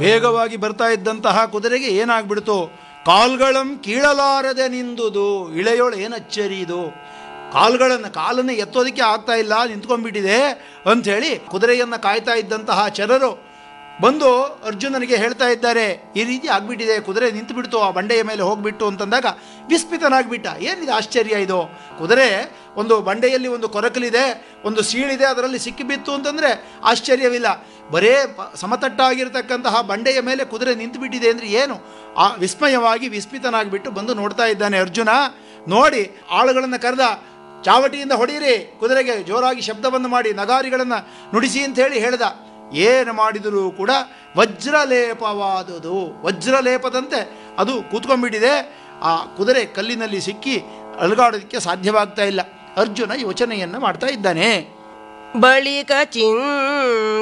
ವೇಗವಾಗಿ ಬರ್ತಾ ಇದ್ದಂತಹ ಕುದುರೆಗೆ ಏನಾಗ್ಬಿಡ್ತು ಕಾಲ್ಗಳಂ ಕೀಳಲಾರದೆ ನಿಂದುದು ಇಳೆಯೋಳು ಏನು ಅಚ್ಚರಿ ಇದು ಕಾಲ್ಗಳನ್ನು ಕಾಲನ್ನು ಎತ್ತೋದಕ್ಕೆ ಆಗ್ತಾ ಇಲ್ಲ ನಿಂತ್ಕೊಂಡ್ಬಿಟ್ಟಿದೆ ಅಂಥೇಳಿ ಕುದುರೆಯನ್ನು ಕಾಯ್ತಾ ಇದ್ದಂತಹ ಚರರು ಬಂದು ಅರ್ಜುನನಿಗೆ ಹೇಳ್ತಾ ಇದ್ದಾರೆ ಈ ರೀತಿ ಆಗ್ಬಿಟ್ಟಿದೆ ಕುದುರೆ ನಿಂತು ಬಿಡ್ತು ಆ ಬಂಡೆಯ ಮೇಲೆ ಹೋಗ್ಬಿಟ್ಟು ಅಂತಂದಾಗ ವಿಸ್ಮಿತನಾಗ್ಬಿಟ್ಟ ಏನಿದೆ ಆಶ್ಚರ್ಯ ಇದು ಕುದುರೆ ಒಂದು ಬಂಡೆಯಲ್ಲಿ ಒಂದು ಕೊರಕಲಿದೆ ಒಂದು ಸೀಳಿದೆ ಅದರಲ್ಲಿ ಸಿಕ್ಕಿಬಿತ್ತು ಅಂತಂದರೆ ಆಶ್ಚರ್ಯವಿಲ್ಲ ಬರೇ ಪ- ಸಮತಟ್ಟಾಗಿರ್ತಕ್ಕಂತಹ ಬಂಡೆಯ ಮೇಲೆ ಕುದುರೆ ನಿಂತು ಬಿಟ್ಟಿದೆ ಅಂದರೆ ಏನು ಆ ವಿಸ್ಮಯವಾಗಿ ವಿಸ್ಮಿತನಾಗಿಬಿಟ್ಟು ಬಂದು ನೋಡ್ತಾ ಇದ್ದಾನೆ ಅರ್ಜುನ ನೋಡಿ ಆಳುಗಳನ್ನು ಕರೆದ ಚಾವಟಿಯಿಂದ ಹೊಡೀರಿ ಕುದುರೆಗೆ ಜೋರಾಗಿ ಶಬ್ದವನ್ನು ಮಾಡಿ ನಗಾರಿಗಳನ್ನು ನುಡಿಸಿ ಅಂತ ಹೇಳಿ ಹೇಳ್ದ ಏನು ಮಾಡಿದರೂ ಕೂಡ ವಜ್ರಲೇಪವಾದುದು ವಜ್ರಲೇಪದಂತೆ ಅದು ಕೂತ್ಕೊಂಡ್ಬಿಟ್ಟಿದೆ ಆ ಕುದುರೆ ಕಲ್ಲಿನಲ್ಲಿ ಸಿಕ್ಕಿ ಅಲುಗಾಡೋದಕ್ಕೆ ಸಾಧ್ಯವಾಗ್ತಾ ಇಲ್ಲ ಅರ್ಜುನ ಯೋಚನೆಯನ್ನು ಮಾಡ್ತಾ ಇದ್ದಾನೆ ಬಳಿಕ ಚಿನ್